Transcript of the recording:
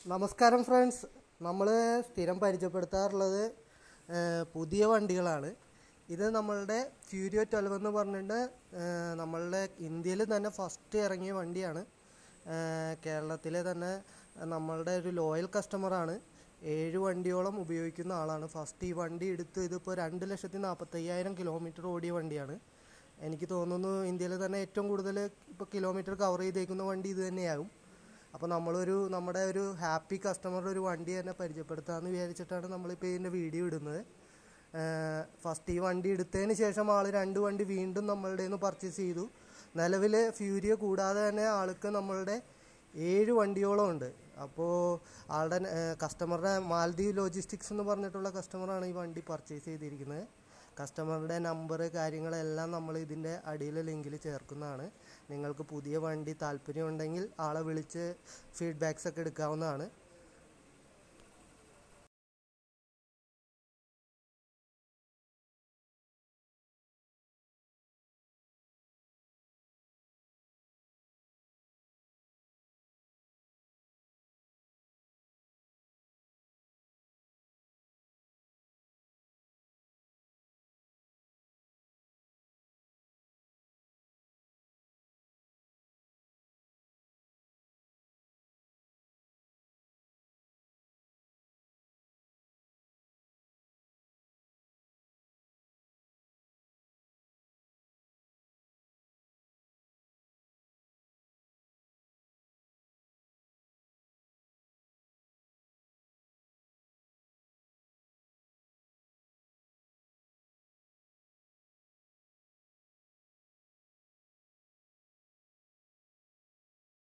നമസ്കാരം ഫ്രണ്ട്സ് നമ്മൾ സ്ഥിരം പരിചയപ്പെടുത്താറുള്ളത് ആ, പുതിയ വണ്ടികളാണ് ഇത് നമ്മളുടെ ഫ്യൂരിയോ ട്വൽവ് എന്ന് പറഞ്ഞിട്ട് ആ, നമ്മളുടെ ഇന്ത്യയിൽ തന്നെ ഫസ്റ്റ് ഇറങ്ങിയ വണ്ടിയാണ് ആ, കേരളത്തിലെ തന്നെ നമ്മളുടെ ഒരു ലോയൽ കസ്റ്റമറാണ് ഏഴ് വണ്ടിയോളം ഉപയോഗിക്കുന്ന ആളാണ് ഫസ്റ്റ് ഈ വണ്ടി എടുത്ത് ഇതിപ്പോൾ രണ്ട് ലക്ഷത്തി നാൽപ്പത്തയ്യായിരം കിലോമീറ്റർ ഓടിയ വണ്ടിയാണ് എനിക്ക് തോന്നുന്നു ഇന്ത്യയിൽ തന്നെ ഏറ്റവും കൂടുതൽ ഇപ്പോൾ കിലോമീറ്റർ കവർ ചെയ്തേക്കുന്ന വണ്ടി ഇത് തന്നെയാകും അപ്പോൾ നമ്മളൊരു നമ്മുടെ ഒരു ഹാപ്പി കസ്റ്റമറുടെ ഒരു വണ്ടി തന്നെ പരിചയപ്പെടുത്താമെന്ന് വിചാരിച്ചിട്ടാണ് നമ്മളിപ്പോൾ ഇതിൻ്റെ വീഡിയോ ഇടുന്നത് ഫസ്റ്റ് ഈ വണ്ടി എടുത്തതിന് ശേഷം ആൾ രണ്ട് വണ്ടി വീണ്ടും നമ്മളുടെ നിന്ന് പർച്ചേസ് ചെയ്തു നിലവിൽ ഫ്യൂരിയോ കൂടാതെ തന്നെ ആൾക്ക് നമ്മളുടെ ഏഴ് വണ്ടിയോളം ഉണ്ട് അപ്പോൾ ആളുടെ കസ്റ്റമറുടെ മാലദ്വീപ് ലോജിസ്റ്റിക്സ് എന്ന് പറഞ്ഞിട്ടുള്ള കസ്റ്റമറാണ് ഈ വണ്ടി പർച്ചേസ് ചെയ്തിരിക്കുന്നത് കസ്റ്റമറുടെ നമ്പർ കാര്യങ്ങളെല്ലാം നമ്മൾ ഇതിൻ്റെ അടിയിലെ ലിങ്കിൽ ചേർക്കുന്നതാണ് നിങ്ങൾക്ക് പുതിയ വണ്ടി താല്പര്യമുണ്ടെങ്കിൽ ആളെ വിളിച്ച് ഫീഡ്ബാക്സ് ഒക്കെ എടുക്കാവുന്നതാണ്